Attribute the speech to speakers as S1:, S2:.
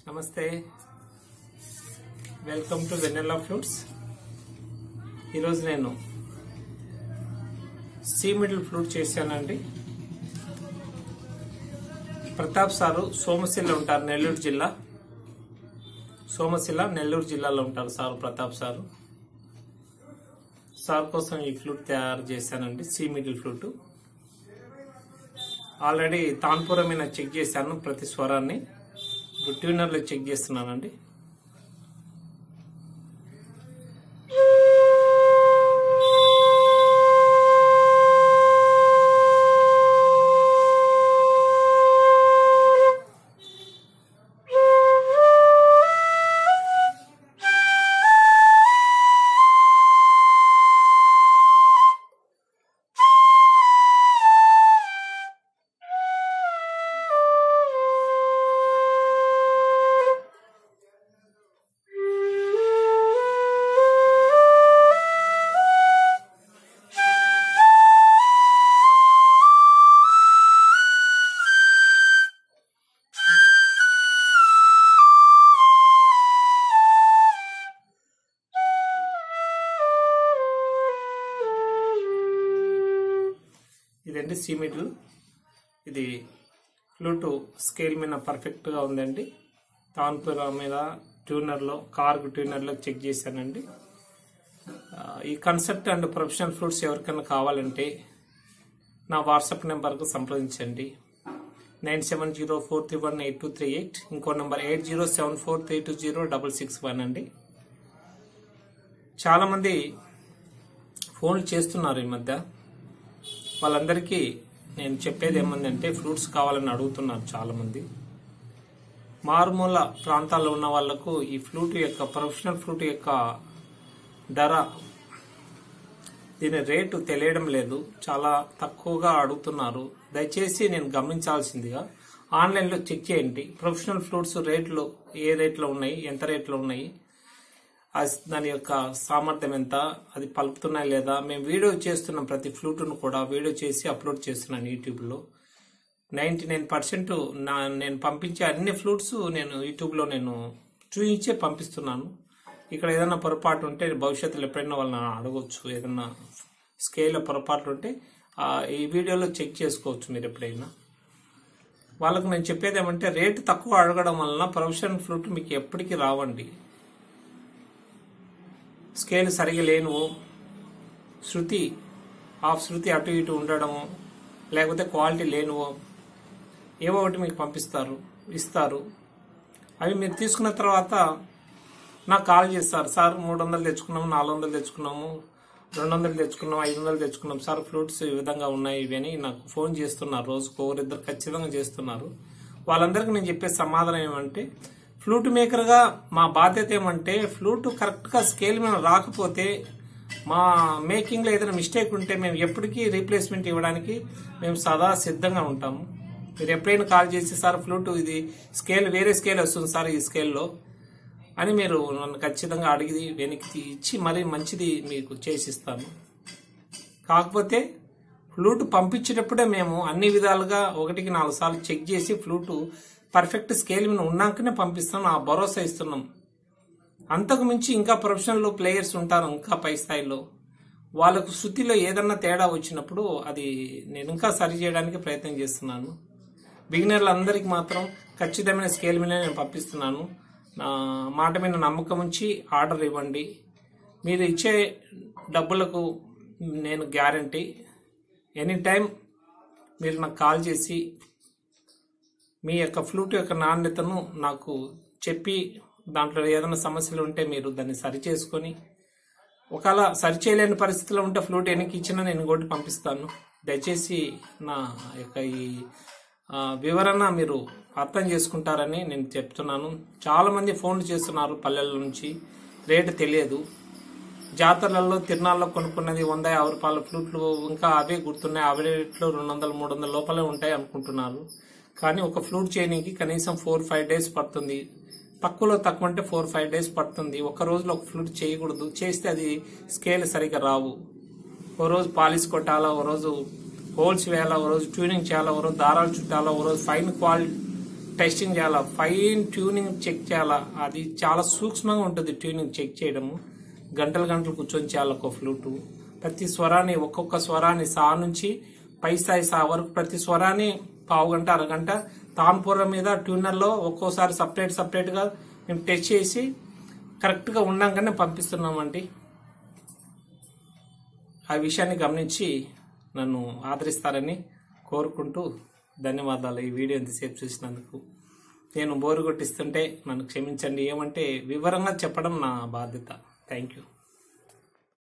S1: నమస్తే welcome to vanilla fruits ఈరోజు నేను సీ మిడిల్ ఫ్రూట్ చేశానండి ప్రతాప్ సారు సోమశిల ఉంటారు నెల్లూరు జిల్లా సోమశిల నెల్లూరు జిల్లాలో ఉంటారు సారు ప్రతాప్ సారు సార్ కోసం ఈ ఫ్లూట్ తయారు చేశానండి C middle flute already tanpura మీద చెక్ చేశాను ప్రతి స్వరాన్ని ఇప్పుడు ట్యూనర్లో చెక్ చేస్తున్నానండి ఇదండి సి మిడిల్ ఇది ఫ్లూట్ స్కేల్ మీద పర్ఫెక్ట్గా ఉందండి తాన్పుర మీద ట్యూనర్లో కార్కు ట్యూనర్లో చెక్ చేశానండి ఆ, ఈ కన్సెప్ట్ అండ్ ప్రొఫెషనల్ ఫ్లూట్స్ ఎవరికైనా కావాలంటే నా వాట్సాప్ నెంబర్కు సంప్రదించండి nine seven zero four three one eight two three eight ఇంకో number eight zero seven four three two zero double six one అండి చాలామంది ఫోన్లు చేస్తున్నారు ఈ మధ్య వాళ్ళందరికీ నేను చెప్పేది ఏమందంటే ఫ్రూట్స్ కావాలని అడుగుతున్నారు చాలా మంది మారుమూల ప్రాంతాల్లో ఉన్న వాళ్లకు ఈ ఫ్లూట్ యొక్క ప్రొఫెషనల్ ఫ్లూట్ యొక్క ధర దీని రేటు తెలియడం లేదు చాలా తక్కువగా అడుగుతున్నారు దయచేసి నేను గమనించాల్సిందిగా ఆన్లైన్లో చెక్ చేయండి ప్రొఫెషనల్ ఫ్లూట్స్ రేట్లు ఏ రేట్లో ఉన్నాయి ఎంత రేట్లో ఉన్నాయి అది దాని యొక్క సామర్థ్యం ఎంత అది పలుకుతున్నాయి లేదా మేము వీడియో చేస్తున్నాం ప్రతి ఫ్లూట్ను కూడా వీడియో చేసి అప్లోడ్ చేస్తున్నాను యూట్యూబ్లో నైంటీ నైన్ పర్సెంట్ నా నేను పంపించే అన్ని ఫ్లూట్స్ నేను యూట్యూబ్లో నేను చూపించే పంపిస్తున్నాను ఇక్కడ ఏదైనా పొరపాటు ఉంటే భవిష్యత్తులో ఎప్పుడైనా వాళ్ళని అడగొచ్చు ఏదైనా స్కేల్ పొరపాట్లు ఉంటే ఆ, ఈ వీడియోలో చెక్ చేసుకోవచ్చు మీరు ఎప్పుడైనా వాళ్ళకు నేను చెప్పేది ఏమంటే రేటు తక్కువ అడగడం వలన ప్రొఫెషనల్ ఫ్లూట్ మీకు ఎప్పటికీ రావండి స్కేల్ సరిగా లేనువు శృతి హాఫ్ శృతి అటు ఇటు ఉండడము లేకపోతే క్వాలిటీ లేనువో ఏవో ఒకటి మీకు పంపిస్తారు ఇస్తారు అవి మీరు తీసుకున్న తర్వాత నాకు కాల్ చేస్తారు సార్ మూడు వందలు తెచ్చుకున్నాము నాలుగు వందలు తెచ్చుకున్నాము రెండు వందలు తెచ్చుకున్నాం ఐదు వందలు తెచ్చుకున్నాం సార్ ఫ్రూట్స్ ఈ విధంగా ఉన్నాయి ఇవి అని నాకు ఫోన్ చేస్తున్నారు రోజుకు ఒకరిద్దరు ఖచ్చితంగా చేస్తున్నారు వాళ్ళందరికీ నేను చెప్పే సమాధానం ఏమంటే ఫ్లూట్ మేకర్గా మా బాధ్యత ఏమంటే ఫ్లూట్ కరెక్ట్గా స్కేల్ మీద రాకపోతే మా మేకింగ్లో ఏదైనా మిస్టేక్ ఉంటే మేము ఎప్పటికీ రీప్లేస్మెంట్ ఇవ్వడానికి మేము సదా సిద్ధంగా ఉంటాము మీరు ఎప్పుడైనా కాల్ చేసి సార్ ఫ్లూట్ ఇది స్కేల్ వేరే స్కేల్ వస్తుంది సార్ ఈ స్కేల్లో అని మీరు నన్ను ఖచ్చితంగా అడిగి వెనక్కి ఇచ్చి మరీ మంచిది మీకు చేసిస్తాను కాకపోతే ఫ్లూట్ పంపించేటప్పుడే మేము అన్ని విధాలుగా ఒకటికి నాలుగు సార్లు చెక్ చేసి ఫ్లూట్ పర్ఫెక్ట్ స్కేల్ మీద ఉన్నాకనే పంపిస్తాం ఆ భరోసా ఇస్తున్నాం అంతకు మించి ఇంకా ప్రొఫెషనల్ ప్లేయర్స్ ఉంటారు ఇంకా పై స్థాయిలో వాళ్ళకు శృతిలో ఏదన్నా తేడా వచ్చినప్పుడు అది నేను ఇంకా సరి చేయడానికి ప్రయత్నం చేస్తున్నాను బిగినర్లు అందరికి మాత్రం ఖచ్చితమైన స్కేల్ మీద నేను పంపిస్తున్నాను నా మాట మీద నమ్మకం ఉంచి ఆర్డర్ ఇవ్వండి మీరు ఇచ్చే డబ్బులకు నేను గ్యారంటీ ఎనీ టైం మీరు నాకు కాల్ చేసి మీ యొక్క ఫ్లూట్ యొక్క నాణ్యతను నాకు చెప్పి దాంట్లో ఏదైనా సమస్యలు ఉంటే మీరు దాన్ని సరి చేసుకొని ఒకవేళ సరి చేయలేని పరిస్థితిలో ఉంటే ఫ్లూట్ వెనక్కి ఇచ్చినా నేను ఇంకోటి పంపిస్తాను దయచేసి నా యొక్క ఈ ఆ, వివరణ మీరు అర్థం చేసుకుంటారని నేను చెప్తున్నాను చాలా మంది ఫోన్లు చేస్తున్నారు పల్లెల నుంచి రేటు తెలియదు జాతరలలో తిరునాళ్ళలో కొనుక్కున్నది వంద యాభై రూపాయల ఫ్లూట్లు ఇంకా అవే గుర్తున్నాయి అవే రేట్లో రెండు వందలు మూడు వందల లోపలే ఉంటాయి అనుకుంటున్నారు కానీ ఒక ఫ్లూట్ చేయడానికి కనీసం ఫోర్ ఫైవ్ డేస్ పడుతుంది తక్కువలో తక్కువ అంటే ఫోర్ ఫైవ్ డేస్ పడుతుంది ఒక రోజులో ఒక ఫ్లూట్ చేయకూడదు చేస్తే అది స్కేల్ సరిగా రావు ఓ రోజు పాలిష్ కొట్టాలా ఓ రోజు హోల్స్ వేయాలా ఓ రోజు ట్యూనింగ్ చేయాలా ఓ రోజు దారాలు చుట్టాలా ఓ రోజు ఫైన్ క్వాలిటీ టెస్టింగ్ చేయాలా ఫైన్ ట్యూనింగ్ చెక్ చేయాలా అది చాలా సూక్ష్మంగా ఉంటుంది ట్యూనింగ్ చెక్ చేయడము గంటలు గంటలు కూర్చొని చేయాలి ఒక ఫ్లూటు ప్రతి స్వరాన్ని ఒక్కొక్క స్వరాన్ని సా నుంచి పై స్థాయి సా వరకు ప్రతి స్వరాన్ని పావు గంట అరగంట తాన్పూర మీద ట్యూనర్లో ఒక్కోసారి సపరేట్ సపరేట్గా మేము టెస్ట్ చేసి కరెక్ట్గా ఉన్నాకనే పంపిస్తున్నామండి ఆ విషయాన్ని గమనించి నన్ను ఆదరిస్తారని కోరుకుంటూ ధన్యవాదాలు ఈ వీడియో ఎంతసేపు చూసినందుకు నేను బోరు కొట్టిస్తుంటే నన్ను క్షమించండి ఏమంటే వివరంగా చెప్పడం నా బాధ్యత థ్యాంక్ యూ